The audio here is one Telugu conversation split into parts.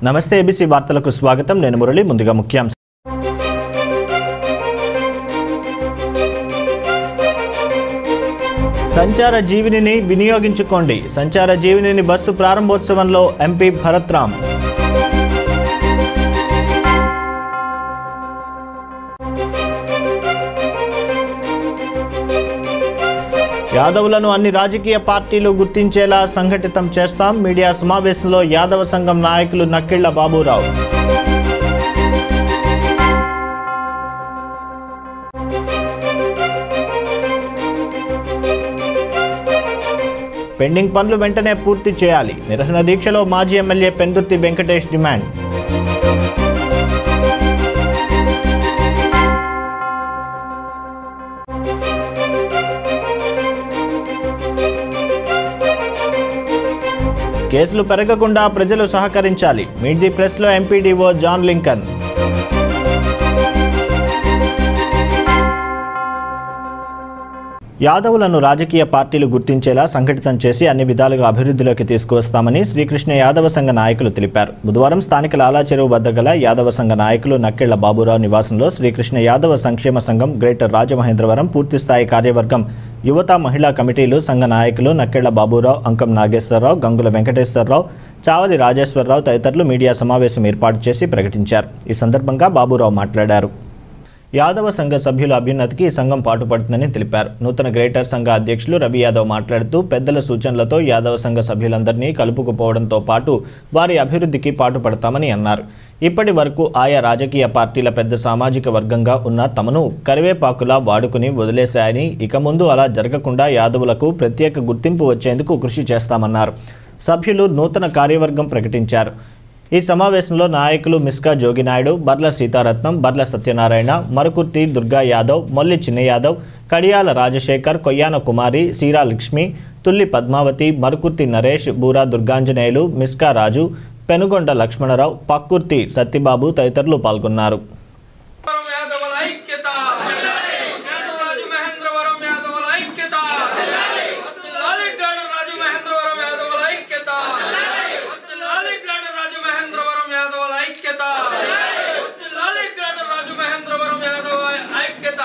నమస్తే ఏబీసీ వార్తలకు స్వాగతం నేను మురళి ముందుగా ముఖ్యాంశం సంచార జీవినిని వినియోగించుకోండి సంచార జీవినిని బస్సు ప్రారంభోత్సవంలో ఎంపీ భరత్ రామ్ యాదవులను అన్ని రాజకీయ పార్టీలు గుర్తించేలా సంఘటితం చేస్తాం మీడియా సమావేశంలో యాదవ సంఘం నాయకులు నక్కిళ్ల బాబురావు పెండింగ్ పనులు వెంటనే పూర్తి చేయాలి నిరసన దీక్షలో మాజీ ఎమ్మెల్యే పెందుర్తి వెంకటేష్ డిమాండ్ కేసులు పెరగకుండా ప్రజలు సహకరించాలి మీట్ ది ప్రెస్లో ఎంపీడీఓ జాన్ లింకన్ యాదవులను రాజకీయ పార్టీలు గుర్తించేలా సంఘటితం చేసి అన్ని విధాలుగా అభివృద్ధిలోకి తీసుకువస్తామని శ్రీకృష్ణ యాదవ సంఘ నాయకులు తెలిపారు బుధవారం స్థానిక లాలా చెరువు వద్ద గల యాదవ సంఘ నాయకులు నక్కెళ్ల బాబురావు నివాసంలో శ్రీకృష్ణ యాదవ సంక్షేమ సంఘం గ్రేటర్ రాజమహేంద్రవరం పూర్తిస్థాయి కార్యవర్గం యువత మహిళా కమిటీలు సంఘ నాయకులు నక్కెళ్ల బాబురావు అంకం నాగేశ్వరరావు గంగుల వెంకటేశ్వరరావు చావలి రాజేశ్వరరావు తదితరులు మీడియా సమావేశం ఏర్పాటు చేసి ప్రకటించారు ఈ సందర్భంగా బాబురావు మాట్లాడారు యాదవ సంఘ సభ్యుల అభ్యున్నతికి ఈ సంఘం పాటుపడుతుందని తెలిపారు నూతన గ్రేటర్ సంఘ అధ్యక్షులు రవి యాదవ్ మాట్లాడుతూ పెద్దల సూచనలతో యాదవ సంఘ సభ్యులందరినీ కలుపుకుపోవడంతో పాటు వారి అభివృద్ధికి పాటుపడతామని అన్నారు ఇప్పటి వరకు ఆయా రాజకీయ పార్టీల పెద్ద సామాజిక వర్గంగా ఉన్న తమను కరివేపాకులా వాడుకుని వదిలేశాయని ఇక ముందు అలా జరగకుండా యాదవులకు ప్రత్యేక గుర్తింపు వచ్చేందుకు కృషి చేస్తామన్నారు సభ్యులు నూతన కార్యవర్గం ప్రకటించారు ఈ సమావేశంలో నాయకులు మిస్కా జోగినాయుడు బర్ల సీతారత్నం బర్ల సత్యనారాయణ మరుకుర్తి దుర్గా యాదవ్ మొల్లి చిన్న యాదవ్ కడియాల రాజశేఖర్ కొయ్యాన కుమారి సీరా లక్ష్మి తుల్లి పద్మావతి మరుకుర్తి నరేష్ బూరా దుర్గాంజనేయులు మిస్కా రాజు పెనుగొండ లక్ష్మణరావు పక్కుర్తి సత్యబాబు తదితరులు పాల్గొన్నారు వరం యాదవుల ఐక్యత గ్రాడు రాజు మహేంద్రవరం యాదవుల ఐక్యత వర్ధిల్లాలి గ్రాడు రాజు మహేంద్రవరం యాదవుల ఐక్యత వర్ధిల్లాలి గ్రాడు రాజు మహేంద్రవరం యాదవుల ఐక్యత వర్ధిల్లాలి గ్రాడు రాజు మహేంద్రవరం యాదవ ఐక్యత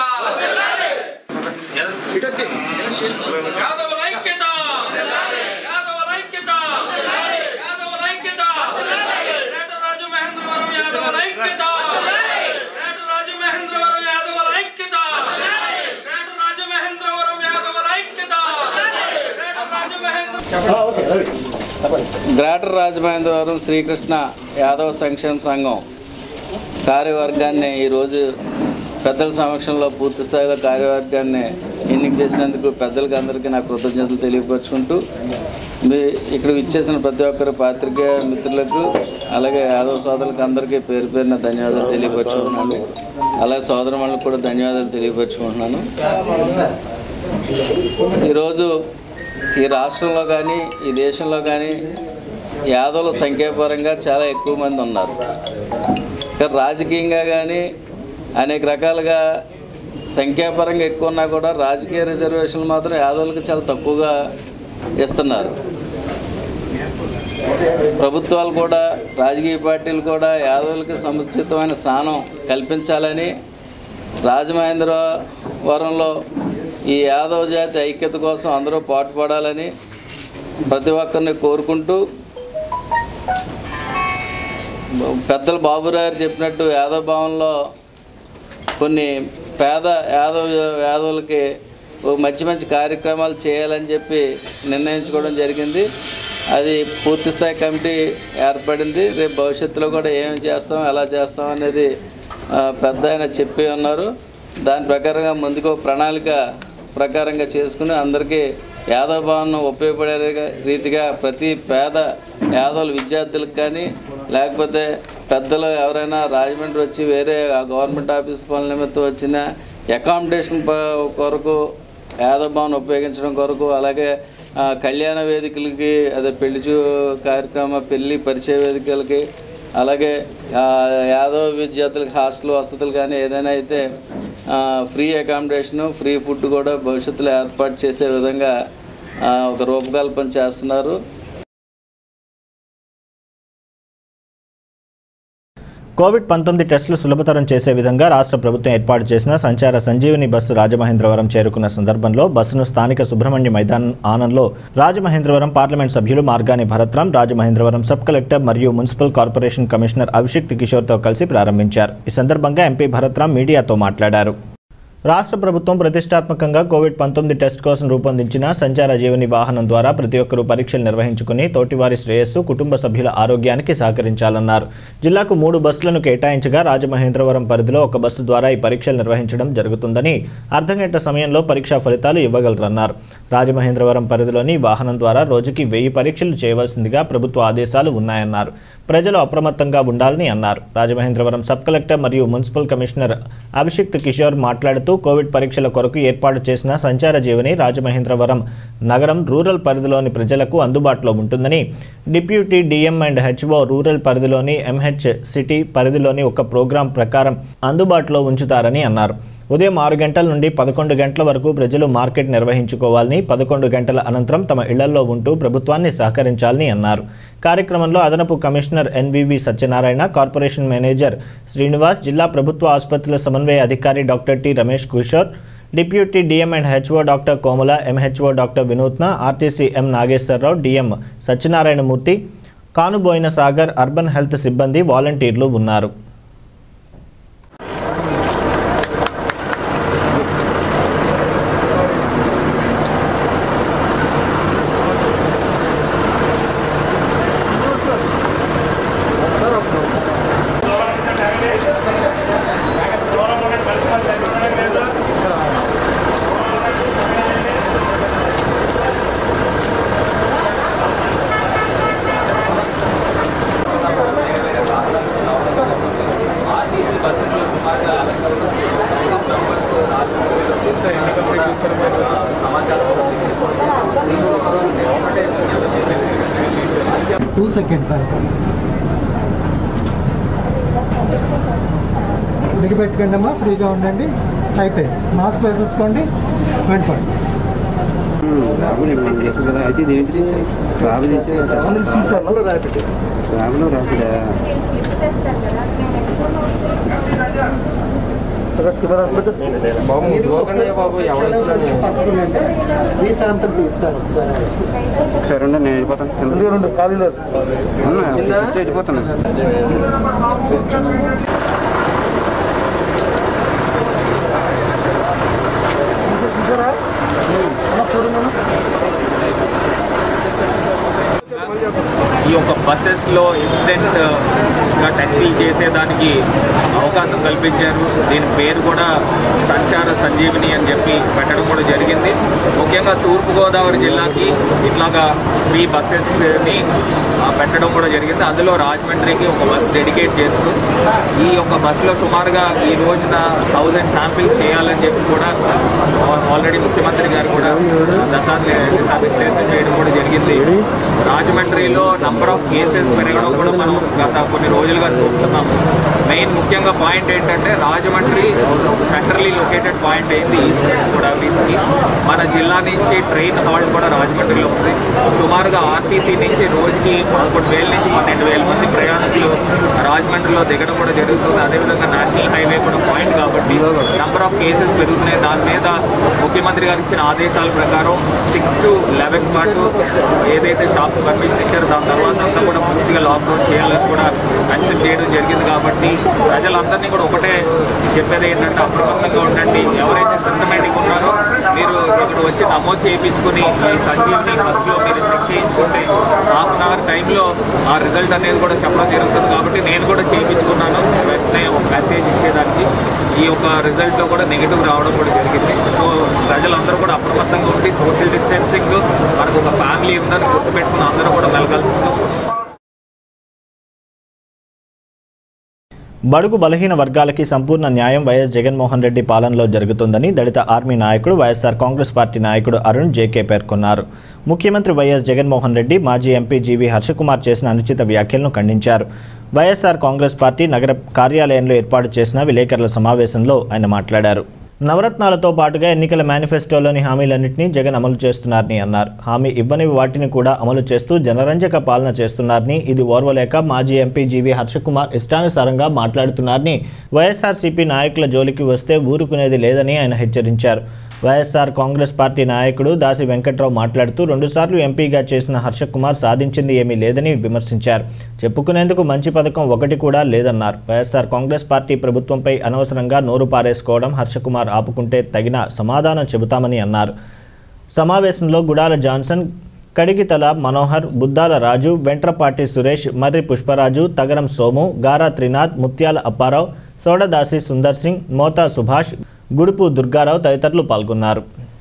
యాదవుల ఐక్యత యాదవుల ఐక్యత యాదవుల ఐక్యత గ్రాడు రాజు మహేంద్రవరం యాదవుల ఐక్యత గ్రాడు రాజు మహేంద్రవరం యాదవుల ఐక్యత గ్రాడు రాజు మహేంద్రవరం యాదవుల ఐక్యత గ్రాడు రాజు మహేంద్ర గ్రేటర్ రాజమహేంద్రవరం శ్రీకృష్ణ యాదవ సంక్షేమ సంఘం కార్యవర్గాన్ని ఈరోజు పెద్దల సమక్షంలో పూర్తి స్థాయిలో కార్యవర్గాన్ని ఎన్నిక చేసినందుకు పెద్దలకి అందరికీ నా కృతజ్ఞతలు తెలియపరుచుకుంటూ మీ ఇక్కడ ఇచ్చేసిన ప్రతి ఒక్కరి పాత్రికేయ మిత్రులకు అలాగే యాదవ సోదరులకు అందరికీ పేరు పేరున ధన్యవాదాలు తెలియపరుచుకుంటున్నాను అలాగే సోదరులకు కూడా ధన్యవాదాలు తెలియపరుచుకుంటున్నాను ఈరోజు ఈ రాష్ట్రంలో కానీ ఈ దేశంలో కానీ యాదవుల సంఖ్యాపరంగా చాలా ఎక్కువ మంది ఉన్నారు కానీ రాజకీయంగా కానీ అనేక రకాలుగా సంఖ్యాపరంగా ఎక్కువ ఉన్నా కూడా రాజకీయ రిజర్వేషన్లు మాత్రం యాదవులకు చాలా తక్కువగా ఇస్తున్నారు ప్రభుత్వాలు కూడా రాజకీయ పార్టీలు కూడా యాదవులకి సముచితమైన స్థానం కల్పించాలని రాజమహేంద్రవరంలో ఈ యాదవ జాతి ఐక్యత కోసం అందరూ పాటుపడాలని ప్రతి ఒక్కరిని కోరుకుంటూ పెద్దలు బాబురారు చెప్పినట్టు యాదవ భవన్లో కొన్ని పేద యాదవ యాదవులకి ఓ మంచి మంచి కార్యక్రమాలు చేయాలని చెప్పి నిర్ణయించుకోవడం జరిగింది అది పూర్తి స్థాయి కమిటీ ఏర్పడింది రేపు భవిష్యత్తులో కూడా ఏం చేస్తాం ఎలా చేస్తాం అనేది ఆ, పెద్ద ఆయన చెప్పి ఉన్నారు దాని ప్రకారంగా ముందుకు ఒక ప్రణాళిక ప్రకారంగా చేసుకుని అందరికీ యాదవ భవన్ ఉపయోగపడే రీతిగా ప్రతి పేద యాదవుల విద్యార్థులకు కానీ లేకపోతే పెద్దలు ఎవరైనా రాజమండ్రి వచ్చి వేరే ఆ గవర్నమెంట్ ఆఫీస్ పనుల నిమిత్తం వచ్చిన అకామిడేషన్ ప- కొరకు యాదవ భవన్ ఉపయోగించడం కొరకు అలాగే ఆ, కళ్యాణ వేదికలకి అదే పెళ్లి చూ కార్యక్రమ పెళ్లి పరిచయ వేదికలకి అలాగే ఆ, యాదవ విద్యార్థులకు హాస్టల్ వసతులు కానీ ఏదైనా అయితే ఆ, ఫ్రీ అకామిడేషను ఫ్రీ ఫుడ్ కూడా భవిష్యత్తులో ఏర్పాటు చేసే విధంగా ఆ, ఒక రూపకల్పన చేస్తున్నారు కోవిడ్ పంతొమ్మిది టెస్టులు సులభతరం చేసే విధంగా రాష్ట్ర ప్రభుత్వం ఏర్పాటు చేసిన సంచార సంజీవని బస్సు రాజమహేంద్రవరం చేరుకున్న సందర్భంలో బస్సును స్థానిక సుబ్రహ్మణ్య మైదానం ఆనంలో రాజమహేంద్రవరం పార్లమెంట్ సభ్యులు మార్గాని భరత్రాం రాజమహేంద్రవరం సబ్ కలెక్టర్ మరియు మున్సిపల్ కార్పొరేషన్ కమిషనర్ అభిషిక్త్ కిషోర్తో కలిసి ప్రారంభించారు ఈ సందర్భంగా ఎంపీ భరత్రాం మీడియాతో మాట్లాడారు రాష్ట్ర ప్రభుత్వం ప్రతిష్టాత్మకంగా కోవిడ్ పంతొమ్మిది టెస్ట్ కోసం రూపొందించిన సంచార జీవని వాహనం ద్వారా ప్రతి ఒక్కరూ పరీక్షలు నిర్వహించుకుని తోటివారి శ్రేయస్సు కుటుంబ సభ్యుల ఆరోగ్యానికి సహకరించాలన్నారు జిల్లాకు మూడు బస్సులను కేటాయించగా రాజమహేంద్రవరం పరిధిలో ఒక బస్సు ద్వారా ఈ పరీక్షలు నిర్వహించడం జరుగుతుందని అర్ధగంట సమయంలో పరీక్షా ఫలితాలు ఇవ్వగలరన్నారు రాజమహేంద్రవరం పరిధిలోని ఈ వాహనం ద్వారా రోజుకి వెయ్యి పరీక్షలు చేయవలసిందిగా ప్రభుత్వ ఆదేశాలు ఉన్నాయన్నారు ప్రజలు అప్రమత్తంగా ఉండాలని అన్నారు రాజమహేంద్రవరం సబ్ కలెక్టర్ మరియు మున్సిపల్ కమిషనర్ అభిషిక్త్ కిషోర్ మాట్లాడుతూ కోవిడ్ పరీక్షల కొరకు ఏర్పాటు చేసిన సంచార జీవని రాజమహేంద్రవరం నగరం రూరల్ పరిధిలోని ప్రజలకు అందుబాటులో ఉంటుందని deputy DM and HO rural పరిధిలోని ఎంహెచ్ సిటీ పరిధిలోని ఒక ప్రోగ్రాం ప్రకారం అందుబాటులో ఉంచుతారని అన్నారు ఉదయం ఆరు గంటల నుండి పదకొండు గంటల వరకు ప్రజలు మార్కెట్ నిర్వహించుకోవాలని పదకొండు గంటల అనంతరం తమ ఇళ్లలో ఉంటూ ప్రభుత్వాన్ని సహకరించాలని అన్నారు కార్యక్రమంలో అదనపు commissioner NVV Satyanarayana corporation manager Srinivas జిల్లా ప్రభుత్వ ఆసుపత్రుల సమన్వయ అధికారి doctor T Ramesh Kishore deputy DM and HO doctor Komala MHO doctor Vinutna RTC M Nageswararao DM Satyanarayanamurthy Kanuboyina Sagar urban health సిబ్బంది వాలంటీర్లు ఉన్నారు టూ సెకండ్స్ అంతే బిగిపెట్టుకోండి అమ్మా ఫ్రీగా ఉండండి అయిపోయి మాస్క్ వేసేసుకోండి వెళ్ళిపోండి రాబుల్ మనం చేసాం కదా అయితే ఇది ఏంటి రాబుల్ చేసే రాబుల్ రాబులా పట్టుకునంటే ఈ శాంపుల్ తీస్తాను ఒకసారి ఒకసారి ఉండండి నేను వెళ్ళిపోతాను రెండు ఖాళీలో వెళ్ళిపోతాను ఈ యొక్క బస్సెస్లో ఇన్సిడెంట్ గా టెస్టింగ్ చేసేదానికి అవకాశం కల్పించారు దీని పేరు కూడా సంచార సంజీవిని అని చెప్పి పెట్టడం కూడా జరిగింది ముఖ్యంగా తూర్పుగోదావరి జిల్లాకి ఇట్లాగా ఫ్రీ బస్సెస్ని ఆ, పెట్టడం కూడా జరిగింది అందులో రాజమండ్రికి ఒక బస్ డెడికేట్ చేస్తూ ఈ యొక్క బస్సులో సుమారుగా ఈ రోజున థౌజండ్ శాంపిల్స్ చేయాలని చెప్పి కూడా ఆల్రెడీ ముఖ్యమంత్రి గారు కూడా దిశానిర్దేశం చేయడం కూడా జరిగింది రాజమండ్రిలో నంబర్ ఆఫ్ కేసెస్ పెరగడం కూడా మనం గత కొన్ని రోజులుగా చూస్తున్నాము మెయిన్ ముఖ్యంగా పాయింట్ ఏంటంటే రాజమండ్రి సెంట్రలీ లొకేటెడ్ పాయింట్ అయింది ఈస్ట్ కూడా వీటికి మన జిల్లా నుంచి ట్రైన్ హాల్ట్ కూడా రాజమండ్రిలో ఉంది సుమారుగా ఆర్టీసీ నుంచి రోజుకి పదకొండు వేల నుంచి పన్నెండు వేల మంది ప్రయాణికులు రాజమండ్రిలో దిగడం కూడా జరుగుతుంది అదేవిధంగా నేషనల్ హైవే కూడా పాయింట్ కాబట్టి నంబర్ ఆఫ్ కేసెస్ పెరుగుతున్నాయి దాని మీద ముఖ్యమంత్రి గారు ఇచ్చిన ఆదేశాల ప్రకారం సిక్స్ టు లెవెన్ పాటు ఏదైతే షాప్స్ పర్మిషన్ ఇచ్చారో దాని తర్వాత అంతా కూడా పూర్తిగా లాక్డౌన్ చేయాలని కూడా మెన్షన్ చేయడం జరిగింది కాబట్టి ప్రజలందరినీ కూడా ఒకటే చెప్పేది ఏంటంటే అప్రమత్తంగా ఉండండి ఎవరైతే సిస్టమేటిక్ ఉన్నారో మీరు ఇక్కడ వచ్చి నమోదు చేయించుకుని ఈ సంజీవిని బస్సులో మీరు చెక్ చేయించుకుంటే హాఫ్ అన్ అవర్ టైంలో ఆ రిజల్ట్ అనేది కూడా చెప్పడం జరుగుతుంది కాబట్టి నేను కూడా చేయించుకున్నాను వెంటనే ఒక మెసేజ్ ఇచ్చేదానికి ఈ యొక్క రిజల్ట్లో కూడా నెగిటివ్ రావడం కూడా జరిగింది సో ప్రజలందరూ కూడా అప్రమత్తంగా ఉండి సోషల్ డిస్టెన్సింగ్ మనకు ఒక ఫ్యామిలీ ఉందని గుర్తుపెట్టుకుని అందరూ కూడా మెలగాల్సిందిగా బడుగు బలహీన వర్గాలకి సంపూర్ణ న్యాయం వైఎస్ జగన్మోహన్ రెడ్డి పాలనలో జరుగుతుందని దళిత ఆర్మీ నాయకుడు వైఎస్ఆర్ కాంగ్రెస్ పార్టీ నాయకుడు అరుణ్ జేకే పేర్కొన్నారు ముఖ్యమంత్రి వైఎస్ జగన్మోహన్ రెడ్డి మాజీ ఎంపీ జీవీ హర్షకుమార్ చేసిన అనుచిత వ్యాఖ్యలను ఖండించారు వైఎస్ఆర్ కాంగ్రెస్ పార్టీ నగర కార్యాలయంలో ఏర్పాటు చేసిన విలేకరుల సమావేశంలో ఆయన మాట్లాడారు నవరత్నాలతో పాటుగా ఎన్నికల మేనిఫెస్టోలోని హామీలన్నింటినీ జగన్ అమలు చేస్తున్నారని అన్నారు హామీ ఇవ్వని వాటిని కూడా అమలు చేస్తూ జనరంజక పాలన చేస్తున్నారని ఇది ఓర్వలేక మాజీ ఎంపీ జీవీ హర్షకుమార్ ఇష్టానుసారంగా మాట్లాడుతున్నారని వైఎస్ఆర్సీపీ నాయకుల జోలికి వస్తే ఊరుకునేది లేదని ఆయన హెచ్చరించారు వైఎస్ఆర్ కాంగ్రెస్ పార్టీ నాయకుడు దాసి వెంకట్రావు మాట్లాడుతూ రెండుసార్లు ఎంపీగా చేసిన హర్షకుమార్ సాధించింది ఏమీ లేదని విమర్శించారు చెప్పుకునేందుకు మంచి పథకం ఒకటి కూడా లేదన్నారు వైఎస్ఆర్ కాంగ్రెస్ పార్టీ ప్రభుత్వంపై అనవసరంగా నోరు పారేసుకోవడం హర్షకుమార్ ఆపుకుంటే తగిన సమాధానం చెబుతామని అన్నారు సమావేశంలో గుడాల జాన్సన్ కడిగితల మనోహర్ బుద్దాల రాజు వెంట్రపాటి సురేష్ మర్రి పుష్పరాజు తగరం సోము గారా త్రినాథ్ ముత్యాల అప్పారావు సోడదాసి సుందర్ సింగ్ మోతా సుభాష్ గుడుపు దుర్గారావు తదితరులు పాల్గొన్నారు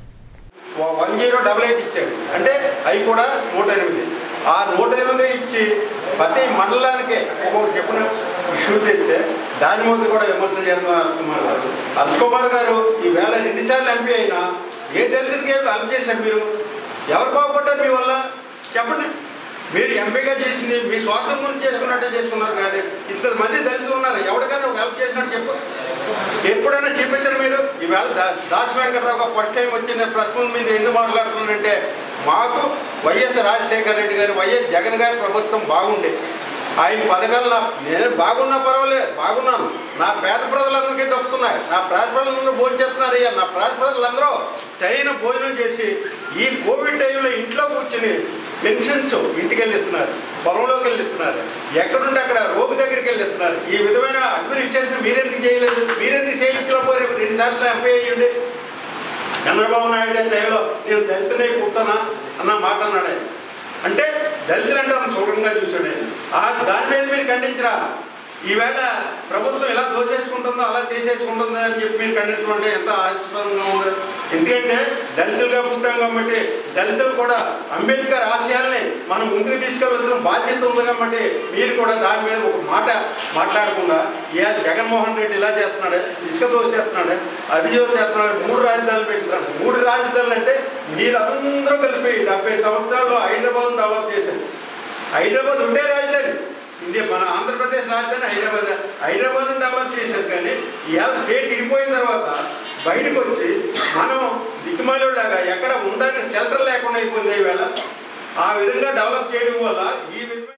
వన్ జీరో డబల్ ఎయిట్ ఇచ్చాడు అంటే అవి కూడా నూట ఎనిమిది ఆ నూట ఎనిమిది ఇచ్చి ప్రతి మండలానికి ఒక్కొక్కటి చెప్పిన ఇష్యూ తెస్తే దాని మీద కూడా విమర్శలు చేస్తున్నారు హర్షకుమార్ గారు హర్షకుమార్ గారు ఈవేళ రెండుసార్లు ఎంపీ అయినా ఏ దళితుడికి హెల్ప్ చేశారు మీరు ఎవరు బాగుపడ్డారు మీ వల్ల చెప్పండి మీరు ఎంపీగా చేసింది మీ స్వార్థం గురించి చేసుకున్నట్టే చేసుకున్నారు కాదు ఇంతమంది దళితులు ఉన్నారు ఎవరికైనా ఒక హెల్ప్ చేసినట్టు చెప్పు ఎప్పుడైనా చూపించండి మీరు ఈవేళ దా దాస్ వెంకటరావు ఫస్ట్ టైం వచ్చి నేను ప్రస్తుతం మీద ఎందుకు మాట్లాడుతున్నానంటే మాకు వైఎస్ రాజశేఖర రెడ్డి గారు వైఎస్ జగన్ గారి ప్రభుత్వం బాగుండే ఆయన పథకాలు నా నేను బాగున్నా పర్వాలేదు బాగున్నాను నా పేద ప్రజలందరికీ దక్కుతున్నాయి నా పేద ప్రజలందరూ భోజనం చేస్తున్నారు అయ్యా నా పేద ప్రజలందరూ సరైన భోజనం చేసి ఈ కోవిడ్ టైంలో ఇంట్లో కూర్చుని పెన్షన్స్ ఇంటికి వెళ్ళి ఇస్తున్నారు పొలంలోకి వెళ్ళి ఇస్తున్నారు ఎక్కడుంటే అక్కడ రోగి దగ్గరికి వెళ్ళి ఇస్తున్నారు ఈ విధమైన అడ్మినిస్ట్రేషన్ మీరెందుకు చేయలేదు మీరెందుకు చేయించలేకపోయారు రెండు సార్లు ఎంపీ అయ్యండి చంద్రబాబు నాయుడు గారి టైంలో నేను దళితులే పుట్టానా అన్న మాట అన్నాడు ఆయన. అంటే దళితులు అంటే మనం చూడంగా చూసాడు ఆయన. ఆ దాని మీద మీరు ఖండించరా ఈవేళ ప్రభుత్వం ఎలా దోచేసుకుంటుందో అలా చేసేసుకుంటుందో అని చెప్పి మీరు ఖండించడం అంటే ఎంత ఆశ్చర్యంగా ఉంది ఎందుకంటే దళితులుగా పుట్టాం కాబట్టి దళితులు కూడా అంబేద్కర్ ఆశయాల్ని మనం ముందుకు తీసుకెళ్లాల్సిన బాధ్యత ఉంది కాబట్టి మీరు కూడా దాని మీద ఒక మాట మాట్లాడకుండా ఏ జగన్మోహన్ రెడ్డి ఇలా చేస్తున్నాడు ఇసుక దోశ చేస్తున్నాడు అది చేస్తున్నాడు మూడు రాజధానులు పెట్టినారు మూడు రాజధానులు అంటే మీరందరూ కలిపి డెబ్బై సంవత్సరాల్లో హైదరాబాద్ డెవలప్ చేశారు హైదరాబాద్ ఉండే రాజధాని ఇండియా మన ఆంధ్రప్రదేశ్ రాజధాని హైదరాబాద్ హైదరాబాద్ డెవలప్ చేశారు కానీ ఇవాళ స్టేట్ ఇడిపోయిన తర్వాత బయటకు వచ్చి మనం దిక్కుమాలోలాగా ఎక్కడ ఉండడానికి షెల్టర్ లేకుండా అయిపోయింది ఈవేళ ఆ విధంగా డెవలప్ చేయడం వల్ల ఈ విధమైన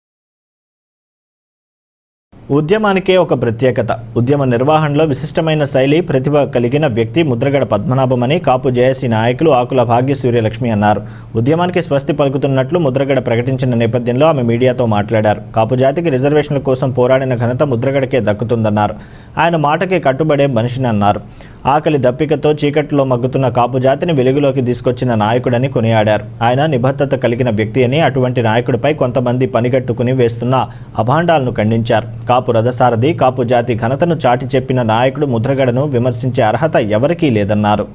ఉద్యమానికే ఒక ప్రత్యేకత ఉద్యమ నిర్వహణలో విశిష్టమైన శైలి ప్రతిభ కలిగిన వ్యక్తి ముద్రగడ పద్మనాభమని కాపు జేఏసీ నాయకులు ఆకుల భాగ్య సూర్యలక్ష్మి అన్నారు ఉద్యమానికి స్వస్తి పలుకుతున్నట్లు ముద్రగడ ప్రకటించిన నేపథ్యంలో ఆమె మీడియాతో మాట్లాడారు కాపు జాతికి రిజర్వేషన్ల కోసం పోరాడిన ఘనత ముద్రగడకే దక్కుతుందన్నారు ఆయన మాటకి కట్టుబడే మనిషిని అన్నారు ఆకలి దప్పికతో చీకట్లో మగ్గుతున్న కాపు జాతిని వెలుగులోకి తీసుకొచ్చిన నాయకుడని కొనియాడారు ఆయన నిబద్ధత కలిగిన వ్యక్తి అని అటువంటి నాయకుడిపై కొంతమంది పనిగట్టుకుని వేస్తున్న అభాండాలను ఖండించారు కాపు రథసారథి కాపు జాతి ఘనతను చాటి చెప్పిన నాయకుడు ముద్రగడను విమర్శించే అర్హత ఎవరికీ లేదన్నారు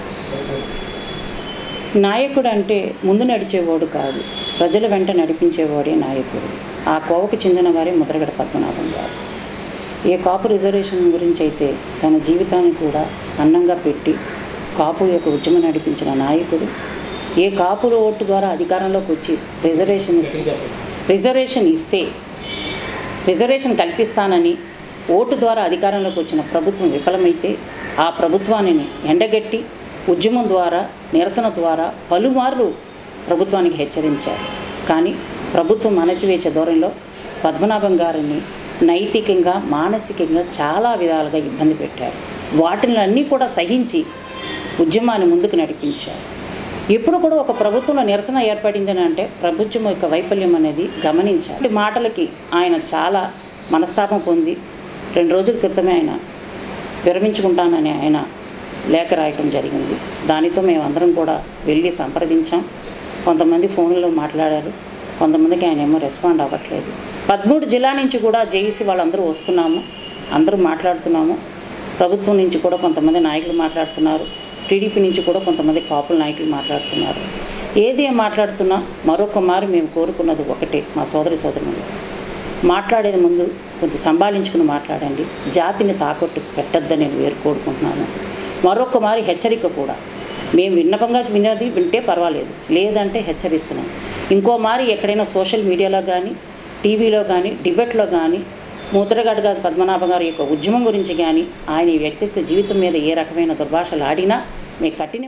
నాయకుడు అంటే ముందు నడిచేవాడు కాదు ప్రజల వెంట నడిపించేవాడే నాయకుడు ఆ కోవకు చెందిన వారే ముద్రగడ పద్మనాభం గారు ఏ కాపు రిజర్వేషన్ గురించి అయితే తన జీవితాన్ని కూడా అన్నంగా పెట్టి కాపు యొక్క ఉద్యమం నడిపించిన నాయకుడు ఏ కాపుల ఓటు ద్వారా అధికారంలోకి వచ్చి రిజర్వేషన్ ఇస్తే రిజర్వేషన్ ఇస్తే రిజర్వేషన్ కల్పిస్తానని ఓటు ద్వారా అధికారంలోకి వచ్చిన ప్రభుత్వం విఫలమైతే ఆ ప్రభుత్వాన్ని ఎండగట్టి ఉద్యమం ద్వారా నిరసన ద్వారా పలుమార్లు ప్రభుత్వానికి హెచ్చరించారు కానీ ప్రభుత్వం అణచివేసే ధోరణిలో పద్మనాభం గారిని నైతికంగా మానసికంగా చాలా విధాలుగా ఇబ్బంది పెట్టారు వాటిని అన్నీ కూడా సహించి ఉద్యమాన్ని ముందుకు నడిపించారు ఎప్పుడు కూడా ఒక ప్రభుత్వంలో నిరసన ఏర్పడిందని అంటే ప్రభుత్వం యొక్క వైఫల్యం అనేది గమనించారు ఈ మాటలకి ఆయన చాలా మనస్తాపం పొంది రెండు రోజుల క్రితమే ఆయన విరమించుకుంటానని ఆయన లేఖ రాయటం జరిగింది దానితో మేము అందరం కూడా వెళ్ళి సంప్రదించాం కొంతమంది ఫోన్లో మాట్లాడారు కొంతమందికి ఆయన ఏమో రెస్పాండ్ అవ్వట్లేదు పదమూడు జిల్లా నుంచి కూడా జేఈసీ వాళ్ళందరూ వస్తున్నాము అందరూ మాట్లాడుతున్నాము ప్రభుత్వం నుంచి కూడా కొంతమంది నాయకులు మాట్లాడుతున్నారు టీడీపీ నుంచి కూడా కొంతమంది కాపుల నాయకులు మాట్లాడుతున్నారు ఏది ఏం మాట్లాడుతున్నా మరొక మారు మేము కోరుకున్నది ఒకటే మా సోదరి సోదరులు మాట్లాడేది ముందు కొంచెం సంభాళించుకుని మాట్లాడండి జాతిని తాకట్టు పెట్టద్దని నేను వేరు కోరుకుంటున్నాను మరొక మారి హెచ్చరిక కూడా మేము విన్నపంగా విన్నది వింటే పర్వాలేదు లేదంటే హెచ్చరిస్తున్నాం ఇంకో మారి ఎక్కడైనా సోషల్ మీడియాలో కానీ టీవీలో కానీ డిబేట్లో కానీ ముద్రగడ్డ పద్మనాభ గారి యొక్క ఉద్యమం గురించి కానీ ఆయన ఈ వ్యక్తిత్వ జీవితం మీద ఏ రకమైన దుర్భాషలు ఆడినా మీ కఠిన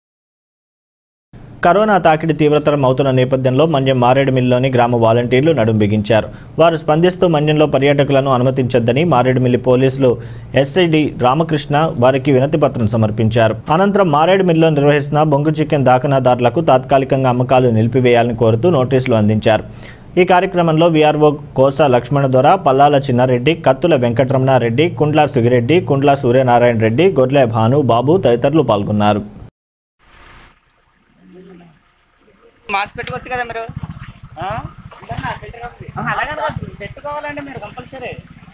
కరోనా తాకిడి తీవ్రతరం అవుతున్న నేపథ్యంలో మన్యం మారేడుమిల్లిలోని గ్రామ వాలంటీర్లు నడుం బిగించారు వారు స్పందిస్తూ మన్యంలో పర్యాటకులను అనుమతించొద్దని మారేడుమిల్లి పోలీసులు ఎస్ఐడి రామకృష్ణ వారికి వినతి పత్రం సమర్పించారు అనంతరం మారేడుమిల్లిలో నిర్వహిస్తున్న బొంగు చికెన్ దాఖనాదారులకు తాత్కాలికంగా అమ్మకాలు నిలిపివేయాలని కోరుతూ నోటీసులు అందించారు ఈ కార్యక్రమంలో వీఆర్ఓ కోస లక్ష్మణ దొర పల్లాల చిన్నారెడ్డి కత్తుల వెంకటరమణారెడ్డి కుండ్ల సుగిరెడ్డి కుండ్ల సూర్యనారాయణ రెడ్డి గొడ్లె భాను బాబు తదితరులు పాల్గొన్నారు మాస్క్ పెట్టుకోవచ్చు కదా మీరు ఆ? ఆహా, అలాగే కాదు. పెట్టుకోవాలండి మీరు కంపల్సరీ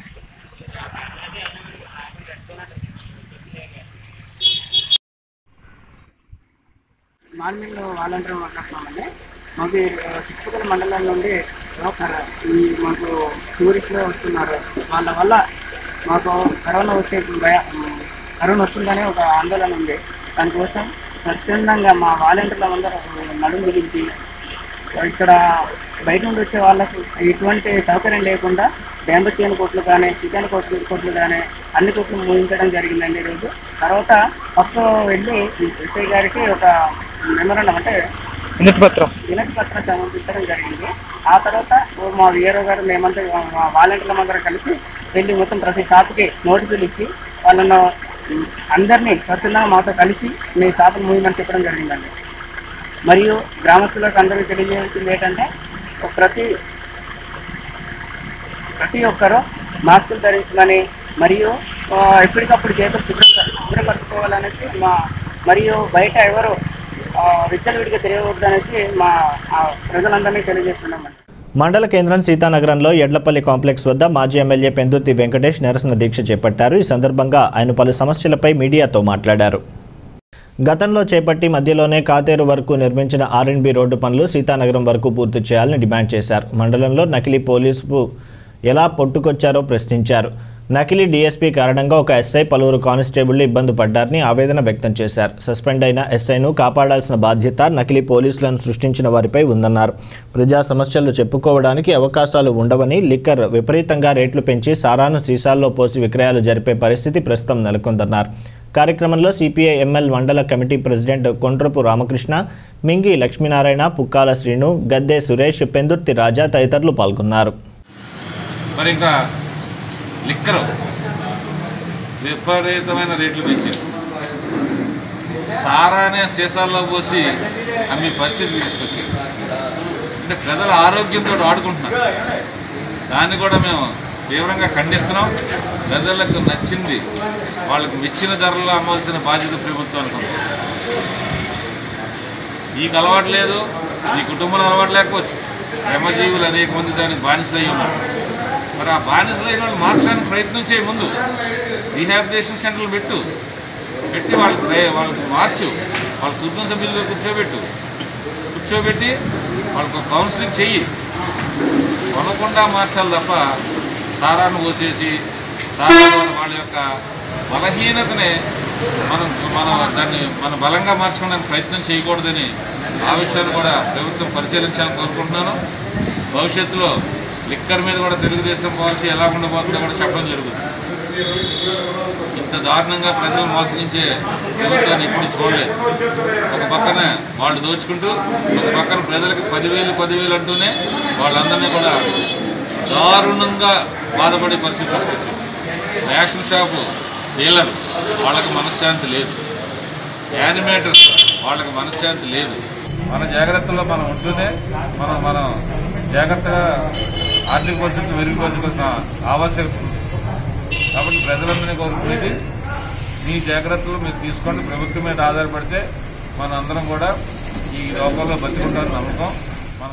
మార్మిల్ వాలంటీర్ మాట్లాడుతున్నామండి మాకు చుట్టుపక్కల మండలం నుండి ఒక ఈ మాకు టూరిస్టులు వస్తున్నారు వాళ్ళ వల్ల మాకు కరోనా వచ్చే భయ కరోనా వస్తుందని ఒక ఆందోళన ఉంది దానికోసం స్వచ్ఛందంగా మా వాలంటీర్ల అందరూ నడుము బిగించి ఇక్కడ బయట నుండి వచ్చే వాళ్ళకు ఎటువంటి సౌకర్యం లేకుండా డెంబసియన్ కోట్లు కానీ సికన్ కోట్లు కోట్లు కానీ అన్ని కోట్లు ముగించడం జరిగిందండి ఈరోజు తర్వాత ఫస్ట్ వెళ్ళి ఎస్ఐ గారికి ఒక మెమోరాండం అంటే వినతి పత్రం వినతి పత్రం సమర్పించడం జరిగింది ఆ తర్వాత ఓ మా వీఆర్ఓ గారు మేమంతా మా వాలంటీర్ల అందరం కలిసి వెళ్ళి మొత్తం ప్రతి షాప్కి నోటీసులు ఇచ్చి వాళ్ళను ఉమ్, అందరినీ స్వచ్ఛందంగా మాతో కలిసి మీ షాపును మూయమని చెప్పడం జరిగిందండి మరియు గ్రామస్తులకు అందరికీ తెలియజేయాల్సింది ఏంటంటే ఒక ప్రతి ప్రతి ఒక్కరూ మాస్కులు ధరించమని మరియు ఆ, ఎప్పటికప్పుడు చేతులు శుభ్రం శుభ్రపరచుకోవాలనేసి మా మరియు బయట ఎవరు విచ్చలవిడిగా తెలియవద్దనేసి మా ఆ, ప్రజలందరినీ తెలియజేస్తున్నామండి మండల కేంద్రం సీతానగరంలో ఎడ్లపల్లి కాంప్లెక్స్ వద్ద మాజీ ఎమ్మెల్యే పెందుర్తి వెంకటేష్ నిరసన దీక్ష చేపట్టారు ఈ సందర్భంగా ఆయన పలు సమస్యలపై మీడియాతో మాట్లాడారు గతంలో చేపట్టి మధ్యలోనే కాతేరు వరకు నిర్మించిన ఆర్ఎండ్బి రోడ్డు పనులు సీతానగరం వరకు పూర్తి చేయాలని డిమాండ్ చేశారు మండలంలో నకిలీ పోలీసు ఎలా పొట్టుకొచ్చారో ప్రశ్నించారు నకిలీ డీఎస్పీ కారణంగా ఒక ఎస్ఐ పలువురు కానిస్టేబుళ్లు ఇబ్బంది పడ్డారని ఆవేదన వ్యక్తం చేశారు సస్పెండ్ అయిన ఎస్ఐను కాపాడాల్సిన బాధ్యత నకిలీ పోలీసులను సృష్టించిన వారిపై ఉందన్నారు ప్రజా సమస్యలు చెప్పుకోవడానికి అవకాశాలు ఉండవని లిక్కర్ విపరీతంగా రేట్లు పెంచి సారాను సీసాల్లో పోసి విక్రయాలు జరిపే పరిస్థితి ప్రస్తుతం నెలకొందన్నారు కార్యక్రమంలో సిపిఐ ఎంఎల్ మండల కమిటీ ప్రెసిడెంట్ కొండ్రపు రామకృష్ణ మింగి లక్ష్మీనారాయణ పుక్కాల శ్రీను గద్దె సురేష్ పెందుర్తి రాజా తదితరులు పాల్గొన్నారు మరి ఇంకా లిక్కరు విపరీతమైన రేట్లు పెంచారు సారానే సీసాల్లో పోసి అమ్మే పరిస్థితి తీసుకొచ్చారు అంటే ప్రజల ఆరోగ్యంతో ఆడుకుంటున్నారు దాన్ని కూడా మేము తీవ్రంగా ఖండిస్తున్నాం ప్రజలకు నచ్చింది వాళ్ళకు మెచ్చిన ధరల్లో అమ్మాల్సిన బాధ్యత ప్రభుత్వానికి ఉంది నీకు అలవాటు లేదు నీ కుటుంబంలో అలవాటు లేకపోవచ్చు శ్రమజీవులు అనేక మంది దానికి బానిసలు అయి ఉన్నారు మరి ఆ బానిసలు అయిన వాళ్ళు మార్చడానికి ప్రయత్నం చేయ ముందు రీహాబిలిటేషన్ సెంటర్లు పెట్టు పెట్టి వాళ్ళకి ప్రయ- వాళ్ళకి మార్చు వాళ్ళ కుటుంబ సభ్యులుగా కూర్చోబెట్టు కూర్చోబెట్టి వాళ్ళకు కౌన్సిలింగ్ చెయ్యి కొనకుండా మార్చాలి తప్ప సారాన్ని పోసేసి సారా ద్వారా వాళ్ళ యొక్క బలహీనతని మనం మనం దాన్ని మన బలంగా మార్చుకోవడానికి ప్రయత్నం చేయకూడదని ఆ విషయాన్ని కూడా ప్రభుత్వం పరిశీలించాలని కోరుకుంటున్నాను భవిష్యత్తులో లిక్కర్ మీద కూడా తెలుగుదేశం పాలసీ ఎలా ఉండబోతుందో కూడా చెప్పడం జరుగుతుంది ఇంత దారుణంగా ప్రజలు మోసగించే ప్రభుత్వాన్ని ఎప్పుడు చూడలేదు ఒక పక్కన వాళ్ళు దోచుకుంటూ ఒక పక్కన ప్రజలకు పదివేలు పదివేలు అంటూనే వాళ్ళందరినీ కూడా దారుణంగా బాధపడే పరిస్థితి తీసుకొచ్చారు రేషన్ షాపు డీలర్ వాళ్ళకి మనశ్శాంతి లేదు యానిమేటర్స్ వాళ్ళకి మనశ్శాంతి లేదు మన జాగ్రత్తలో మనం ఉంటూనే మనం మనం జాగ్రత్తగా ఆర్థిక పరిస్థితి మెరుగుపరచుకోవాల్సిన ఆవశ్యకత ఉంది. కాబట్టి ప్రజలందరినీ కోరుకునేది మీ జాగ్రత్తలు మీరు తీసుకోండి ప్రభుత్వం మీద ఆధారపడితే మన అందరం కూడా ఈ లోకంలో బతికుంటారని నమ్మకం మన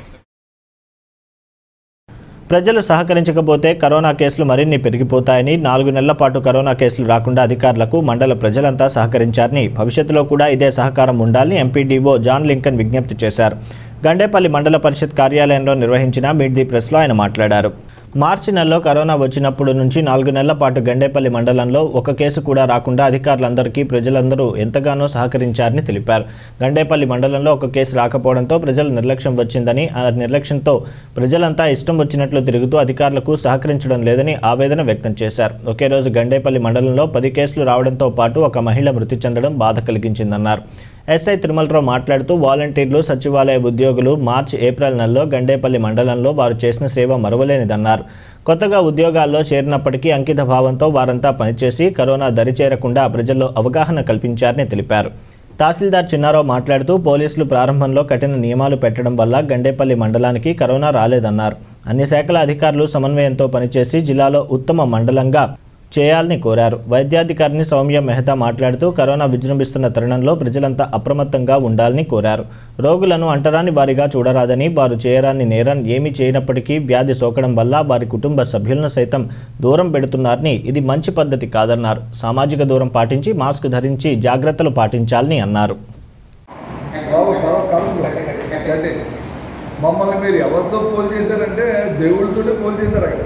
ప్రజలు సహకరించకపోతే కరోనా కేసులు మరిన్ని పెరిగిపోతాయని నాలుగు నెలల పాటు కరోనా కేసులు రాకుండా అధికారులకు మండల ప్రజలంతా సహకరించారని భవిష్యత్తులో కూడా ఇదే సహకారం ఉండాలని ఎంపీడీఓ జాన్ లింకన్ విజ్ఞప్తి చేశారు గండేపల్లి మండల పరిషత్ కార్యాలయంలో నిర్వహించిన మీట్ ది ప్రెస్లో ఆయన మాట్లాడారు మార్చి నెలలో కరోనా వచ్చినప్పుడు నుంచి నాలుగు నెలల పాటు గండేపల్లి మండలంలో ఒక కేసు కూడా రాకుండా అధికారులందరికీ ప్రజలందరూ ఎంతగానో సహకరించారని తెలిపారు గండేపల్లి మండలంలో ఒక కేసు రాకపోవడంతో ప్రజల నిర్లక్ష్యం వచ్చిందని ఆ నిర్లక్ష్యంతో ప్రజలంతా ఇష్టం వచ్చినట్లు తిరుగుతూ అధికారులకు సహకరించడం లేదని ఆవేదన వ్యక్తం చేశారు ఒకే రోజు గండేపల్లి మండలంలో పది కేసులు రావడంతో పాటు ఒక మహిళ మృతి చెందడం బాధ కలిగించిందన్నారు ఎస్ఐ తిరుమలరావు మాట్లాడుతూ వాలంటీర్లు సచివాలయ ఉద్యోగులు మార్చి ఏప్రిల్ నెలలో గండేపల్లి మండలంలో వారు చేసిన సేవ మరవలేనిదన్నారు కొత్తగా ఉద్యోగాల్లో చేరినప్పటికీ అంకిత భావంతో వారంతా పనిచేసి కరోనా దరిచేరకుండా ప్రజల్లో అవగాహన కల్పించారని తెలిపారు తహసీల్దార్ చిన్నారావు మాట్లాడుతూ పోలీసులు ప్రారంభంలో కఠిన నియమాలు పెట్టడం వల్ల గండేపల్లి మండలానికి కరోనా రాలేదన్నారు అన్ని శాఖల అధికారులు సమన్వయంతో పనిచేసి జిల్లాలో ఉత్తమ మండలంగా చేయాలని కోరారు వైద్యాధికారిని సౌమ్య మెహతా మాట్లాడుతూ కరోనా విజృంభిస్తున్న తరుణంలో ప్రజలంతా అప్రమత్తంగా ఉండాలని కోరారు రోగులను అంటరాని వారిగా చూడరాదని వారు చేయరాని నేరం ఏమీ చేయనప్పటికీ వ్యాధి సోకడం వల్ల వారి కుటుంబ సభ్యులను సైతం దూరం పెడుతున్నారని ఇది మంచి పద్ధతి కాదన్నారు సామాజిక దూరం పాటించి మాస్క్ ధరించి జాగ్రత్తలు పాటించాలని అన్నారు బాబు కరం కరం అంటే మమ్మల్ని మీరు ఎవరితో పోల్ చేశారంటే దేవుడితోనే పోల్ చేశారు అక్కడ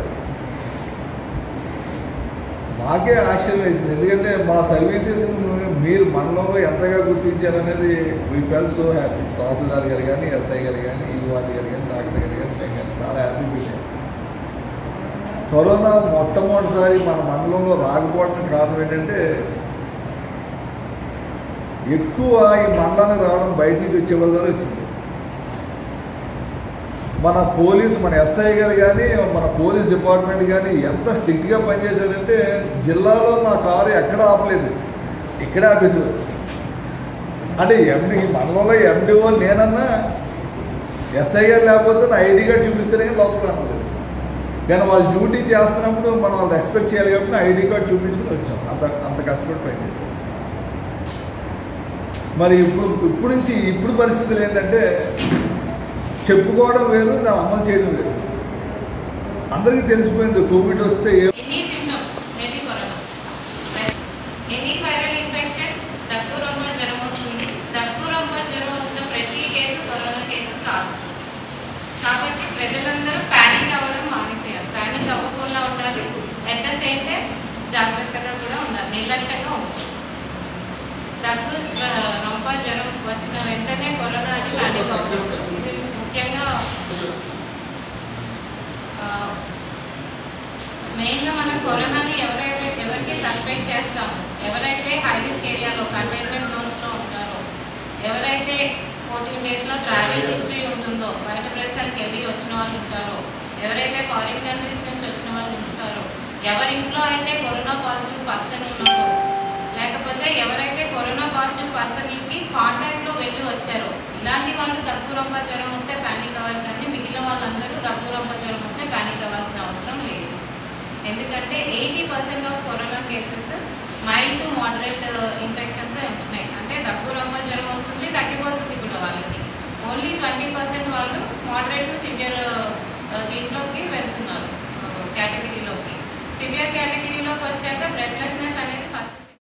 మాకే ఆశ్చర్యం వేసింది ఎందుకంటే మా సర్వీసెస్ మీరు మనలో ఎంతగా గుర్తించారనేది we felt so happy tahsildar garu కానీ ఎస్ఐ గారు కానీ ఈవాడి గారు కానీ డాక్టర్ గారు కానీ నేను కానీ చాలా హ్యాపీ ఫీల్ అయ్యాను. కరోనా మొట్టమొదటిసారి మన మండలంలో రాకపోవడానికి కారణం ఏంటంటే ఎక్కువ ఈ మండలానికి రావడం బయట నుంచి వచ్చే వాళ్ళ ద్వారా వచ్చింది మన పోలీస్ మన ఎస్ఐ గారు కానీ మన పోలీస్ డిపార్ట్మెంట్ కానీ ఎంత స్ట్రిక్ట్గా పనిచేశారంటే జిల్లాలో నా కారు ఎక్కడ ఆపలేదు ఇక్కడే ఆపేసారు అంటే ఎండి మనలో ఎండిఓ నేనన్నా ఎస్ఐ గారు లేకపోతే నా ఐడి కార్డ్ చూపిస్తేనే లోపల అనలేదు కానీ వాళ్ళు డ్యూటీ చేస్తున్నప్పుడు మనం వాళ్ళు రెస్పెక్ట్ చేయాలి కాబట్టి నా ఐడి కార్డ్ చూపించుకుని వచ్చాం అంత అంత కష్టపడి పనిచేసాం మరి ఇప్పుడు ఇప్పుడు నుంచి ఇప్పుడు పరిస్థితులు ఏంటంటే చెప్పుకోవడం వేరు దాన్ని అమలు చేయడం వేరు అందరికీ తెలిసిపోయింది కోవిడ్ వస్తే a any symptoms maybe corona any viral infection దగ్గు రొమ్మ జ్వరం వస్తుంది దగ్గు రొమ్మ జ్వరం వచ్చిన ప్రతి కేసు కరోనా కేసు కాదు కాబట్టి ప్రజలందరూ ప్యానిక్ అవ్వడం మానేసేయాలి ప్యానిక్ అవ్వకుండా ఉండాలి అట్ ద సేమ్ టైం జాగ్రత్తగా కూడా ఉండాలి నిర్లక్ష్యంగా ఉండాలి దగ్గు జ్వ- రొంప జ్వరం వచ్చిన వెంటనే కరోనా అని ప్యానిక్ అవుతుంది ఇది ముఖ్యంగా ఆ, మెయిన్గా మనం కరోనాని ఎవరైతే ఎవరికి సస్పెక్ట్ చేస్తాం ఎవరైతే హై రిస్క్ ఏరియాలో కంటైన్మెంట్ జోన్స్లో ఉంటారో ఎవరైతే ఫోర్టీన్ డేస్లో ట్రావెల్ హిస్టరీ ఉంటుందో బయట ప్రదేశాలకు వెళ్ళి వచ్చిన వాళ్ళు ఉంటారో ఎవరైతే ఫారిన్ కంట్రీస్ నుంచి వచ్చిన వాళ్ళు ఉంటారో ఎవరింట్లో అయితే కరోనా పాజిటివ్ పర్సన్ ఉన్నారో లేకపోతే ఎవరైతే కరోనా పాజిటివ్ పర్సన్కి కాంటాక్ట్లో వెళ్ళి వచ్చారో ఇలాంటి వాళ్ళు దగ్గు రొంప జ్వరం వస్తే ప్యానిక్ అవ్వాలి కానీ మిగిలిన వాళ్ళందరూ దగ్గు రొంప జ్వరం వస్తే ప్యానిక్ అవ్వాల్సిన అవసరం లేదు ఎందుకంటే eighty percent of corona cases mild to moderate infections ఉంటున్నాయి అంటే దగ్గు రొంప జ్వరం వస్తుంది తగ్గిపోతుంది కూడా వాళ్ళకి ఓన్లీ ట్వంటీ పర్సెంట్ వాళ్ళు మోడరేట్ టు సివియర్ దీంట్లోకి వెళ్తున్నారు కేటగిరీలోకి సివియర్ కేటగిరీలోకి వచ్చాక బ్రెత్లెస్నెస్ అనేది ఫస్ట్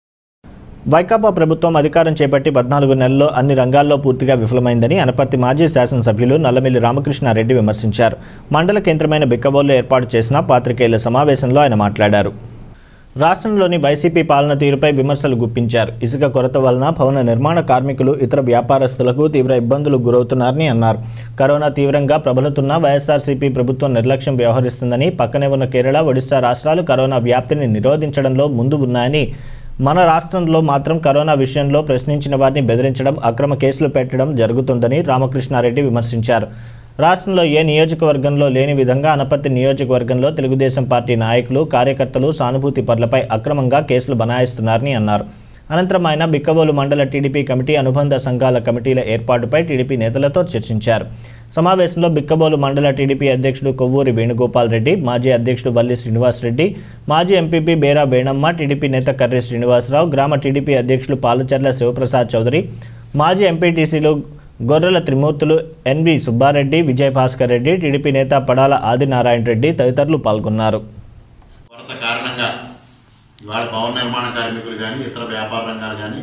వైకాపా ప్రభుత్వం అధికారం చేపట్టి పద్నాలుగు నెలల్లో అన్ని రంగాల్లో పూర్తిగా విఫలమైందని అనపర్తి మాజీ శాసనసభ్యులు నల్లమిల్లి రామకృష్ణారెడ్డి విమర్శించారు మండల కేంద్రమైన బిక్కబోల్లో ఏర్పాటు చేసిన పాత్రికేయుల సమావేశంలో ఆయన మాట్లాడారు రాష్ట్రంలోని వైసీపీ పాలన తీరుపై విమర్శలు గుప్పించారు ఇసుక కొరత వలన భవన నిర్మాణ కార్మికులు ఇతర వ్యాపారస్తులకు తీవ్ర ఇబ్బందులకు గురవుతున్నారని అన్నారు కరోనా తీవ్రంగా ప్రబలుతున్న వైఎస్ఆర్సీపీ ప్రభుత్వం నిర్లక్ష్యం వ్యవహరిస్తుందని పక్కనే ఉన్న కేరళ ఒడిశా రాష్ట్రాలు కరోనా వ్యాప్తిని నిరోధించడంలో ముందు ఉన్నాయని మన రాష్ట్రంలో మాత్రం కరోనా విషయంలో ప్రశ్నించిన వారిని బెదిరించడం అక్రమ కేసులు పెట్టడం జరుగుతుందని రామకృష్ణారెడ్డి విమర్శించారు రాష్ట్రంలో ఏ నియోజకవర్గంలో లేని విధంగా అనపర్తి నియోజకవర్గంలో తెలుగుదేశం పార్టీ నాయకులు కార్యకర్తలు సానుభూతి పరులపై అక్రమంగా కేసులు బనాయిస్తున్నారని అన్నారు అనంతరం ఆయన బిక్కవోలు మండల టీడీపీ కమిటీ అనుబంధ సంఘాల కమిటీల ఏర్పాటుపై టీడీపీ నేతలతో చర్చించారు సమావేశంలో బిక్కబోలు మండల టీడీపీ అధ్యక్షుడు కొవ్వూరి వేణుగోపాల్ రెడ్డి మాజీ అధ్యక్షుడు వల్లి శ్రీనివాస్ రెడ్డి మాజీ ఎంపీపీ బేరా వేణమ్మ టీడీపీ నేత కర్రి శ్రీనివాసరావు గ్రామ టీడీపీ అధ్యక్షులు పాలచర్ల శివప్రసాద్ చౌదరి మాజీ ఎంపీటీసీలు గొర్రెల త్రిమూర్తులు ఎన్వి సుబ్బారెడ్డి విజయభాస్కర్ రెడ్డి టీడీపీ నేత పడాల ఆదినారాయణ రెడ్డి తదితరులు పాల్గొన్నారు కొరత కారణంగా ఇవాళ భవన నిర్మాణ కార్మికులు కానీ ఇతర వ్యాపార రంగాలు కానీ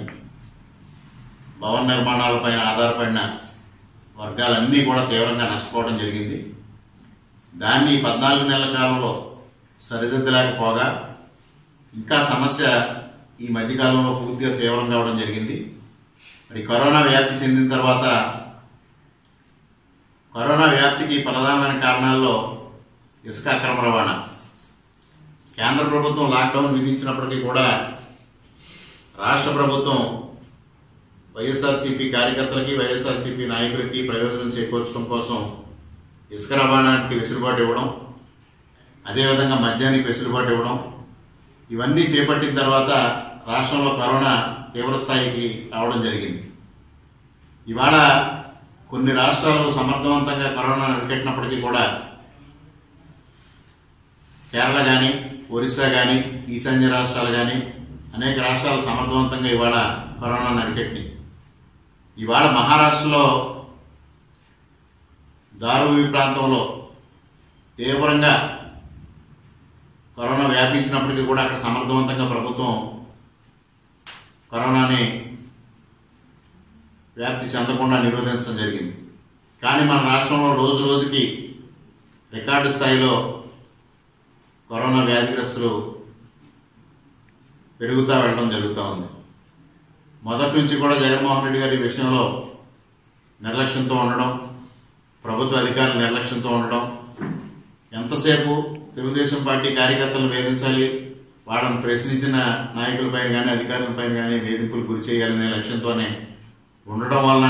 భవన నిర్మాణాలపైన ఆధారపడిన వర్గాలన్నీ కూడా తీవ్రంగా నష్టపోవడం జరిగింది దాన్ని ఈ పద్నాలుగు నెలల కాలంలో సరిదిద్దలేకపోగా ఇంకా సమస్య ఈ మధ్యకాలంలో పూర్తిగా తీవ్రం కావడం జరిగింది మరి కరోనా వ్యాప్తి చెందిన తర్వాత కరోనా వ్యాప్తికి ప్రధానమైన కారణాల్లో ఇసుక అక్రమ రవాణా కేంద్ర ప్రభుత్వం లాక్డౌన్ విధించినప్పటికీ కూడా రాష్ట్ర ప్రభుత్వం వైఎస్ఆర్సీపీ కార్యకర్తలకి వైఎస్ఆర్సీపీ నాయకులకి ప్రయోజనం చేకూర్చడం కోసం ఇసుక రవాణానికి వెసులుబాటు ఇవ్వడం అదేవిధంగా మద్యానికి వెసులుబాటు ఇవ్వడం ఇవన్నీ చేపట్టిన తర్వాత రాష్ట్రంలో కరోనా తీవ్రస్థాయికి రావడం జరిగింది ఇవాళ కొన్ని రాష్ట్రాలు సమర్థవంతంగా కరోనా అరికట్టినప్పటికీ కూడా కేరళ కానీ ఒరిస్సా కానీ ఈశాన్య రాష్ట్రాలు కానీ అనేక రాష్ట్రాలు సమర్థవంతంగా ఇవాళ కరోనా అరికట్టి ఇవాళ మహారాష్ట్రలో దారువి ప్రాంతంలో తీవ్రంగా కరోనా వ్యాపించినప్పటికీ కూడా అక్కడ సమర్థవంతంగా ప్రభుత్వం కరోనాని వ్యాప్తి చెందకుండా నిరోధించడం జరిగింది కానీ మన రాష్ట్రంలో రోజు రోజుకి రికార్డు స్థాయిలో కరోనా వ్యాధిగ్రస్తులు పెరుగుతూ వెళ్ళడం జరుగుతూ ఉంది మొదటి నుంచి కూడా జగన్మోహన్ రెడ్డి గారి విషయంలో నిర్లక్ష్యంతో ఉండడం ప్రభుత్వ అధికారులు నిర్లక్ష్యంతో ఉండడం ఎంతసేపు తెలుగుదేశం పార్టీ కార్యకర్తలను వేధించాలి వాళ్ళని ప్రశ్నించిన నాయకులపైన కానీ అధికారులపైన కానీ వేధింపులు గురి చేయాలనే లక్ష్యంతోనే ఉండడం వలన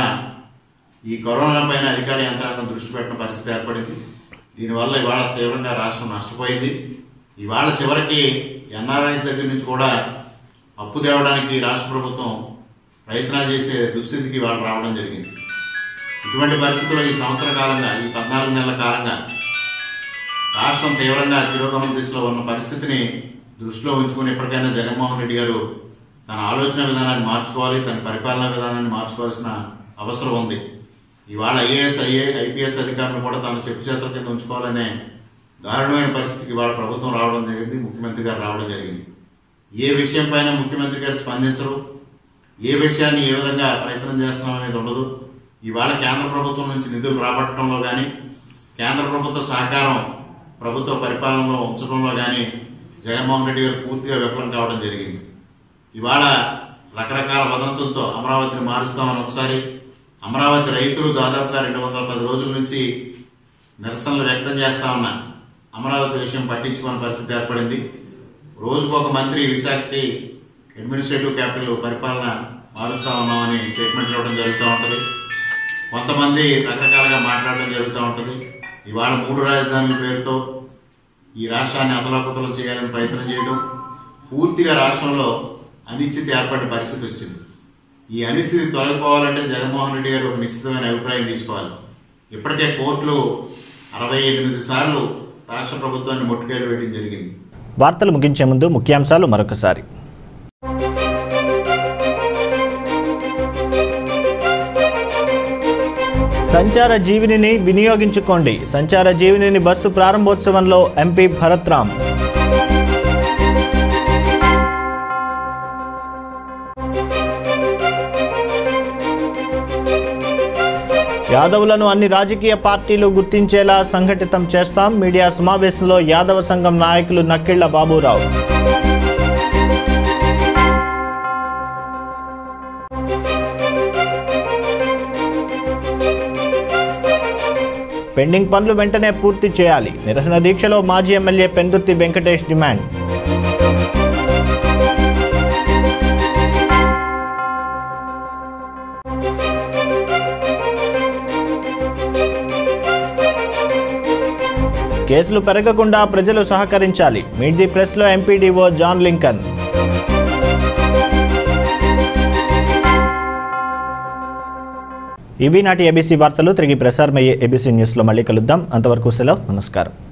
ఈ కరోనా పైన అధికార యంత్రాంగం దృష్టి పెట్టిన పరిస్థితి ఏర్పడింది దీనివల్ల ఇవాళ తీవ్రంగా రాష్ట్రం నష్టపోయింది ఇవాళ చివరికి ఎన్ఆర్ఐస్ దగ్గర నుంచి కూడా అప్పు తేవడానికి రాష్ట్ర ప్రభుత్వం ప్రయత్నాలు చేసే దుస్థితికి వాళ్ళు రావడం జరిగింది ఇటువంటి పరిస్థితుల్లో ఈ సంవత్సర కాలంగా ఈ పద్నాలుగు నెలల కాలంగా రాష్ట్రం తీవ్రంగా తిరోగమన దిశలో ఉన్న పరిస్థితిని దృష్టిలో ఉంచుకొని ఎప్పటికైనా జగన్మోహన్ రెడ్డి గారు తన ఆలోచన విధానాన్ని మార్చుకోవాలి తన పరిపాలనా విధానాన్ని మార్చుకోవాల్సిన అవసరం ఉంది ఇవాళ ఐఏఎస్ ఐఏ ఐపీఎస్ అధికారులు కూడా తన చెప్పు చేతుల కింద ఉంచుకోవాలనే దారుణమైన పరిస్థితికి ఇవాళ ప్రభుత్వం రావడం జరిగింది ముఖ్యమంత్రి గారు రావడం జరిగింది ఏ విషయం పైన ముఖ్యమంత్రి గారు స్పందించరు ఏ విషయాన్ని ఏ విధంగా ప్రయత్నం చేస్తున్నాం అనేది ఉండదు ఇవాళ కేంద్ర ప్రభుత్వం నుంచి నిధులు రాబట్టడంలో కానీ కేంద్ర ప్రభుత్వ సహకారం ప్రభుత్వ పరిపాలనలో ఉంచడంలో కానీ జగన్మోహన్ రెడ్డి గారు పూర్తిగా విఫలం కావడం జరిగింది ఇవాళ రకరకాల వదంతులతో అమరావతిని మారుస్తామని ఒకసారి అమరావతి రైతులు దాదాపుగా రెండు వందల పది రోజుల నుంచి నిరసనలు వ్యక్తం చేస్తా ఉన్నా అమరావతి విషయం పట్టించుకోని పరిస్థితి ఏర్పడింది రోజుకు ఒక మంత్రి విశాఖకి అడ్మినిస్ట్రేటివ్ క్యాపిటల్ పరిపాలన మారుస్తా ఉన్నామని స్టేట్మెంట్ ఇవ్వడం జరుగుతూ ఉంటుంది కొంతమంది రకరకాలుగా మాట్లాడడం జరుగుతూ ఉంటుంది ఇవాళ మూడు రాజధానుల పేరుతో ఈ రాష్ట్రాన్ని అతలాకుతలం చేయాలని ప్రయత్నం చేయడం పూర్తిగా రాష్ట్రంలో అనిశ్చితి ఏర్పడిన పరిస్థితి వచ్చింది ఈ అనిశ్చితి తొలగిపోవాలంటే జగన్మోహన్ రెడ్డి గారు ఒక నిశ్చితమైన అభిప్రాయం తీసుకోవాలి ఇప్పటికే కోర్టులు అరవై ఎనిమిది సార్లు రాష్ట్ర ప్రభుత్వాన్ని ముట్టుకేలు వేయడం జరిగింది వార్తలు ముగించే ముందు ముఖ్యాంశాలు మరొకసారి సంచార జీవినిని వినియోగించుకోండి సంచార జీవినిని బస్సు ప్రారంభోత్సవంలో ఎంపీ భరత్ రామ్ యాదవులను అన్ని రాజకీయ పార్టీలు గుర్తించేలా సంఘటితం చేస్తాం మీడియా సమావేశంలో యాదవ సంఘం నాయకులు నక్కిళ్ల బాబురావు పెండింగ్ పనులు వెంటనే పూర్తి చేయాలి నిరసన దీక్షలో మాజీ ఎమ్మెల్యే పెందుర్తి వెంకటేష్ డిమాండ్ కేసులు పెరగకుండా ప్రజలు సహకరించాలి మీట్ ది ప్రెస్లో ఎంపీడీఓ జాన్ లింకన్ ఇవి నాటి ఏబీసీ వార్తలు తిరిగి ప్రసారమయ్యే ఏబీసీ న్యూస్లో మళ్ళీ కలుద్దాం అంతవరకు సెలవు నమస్కారం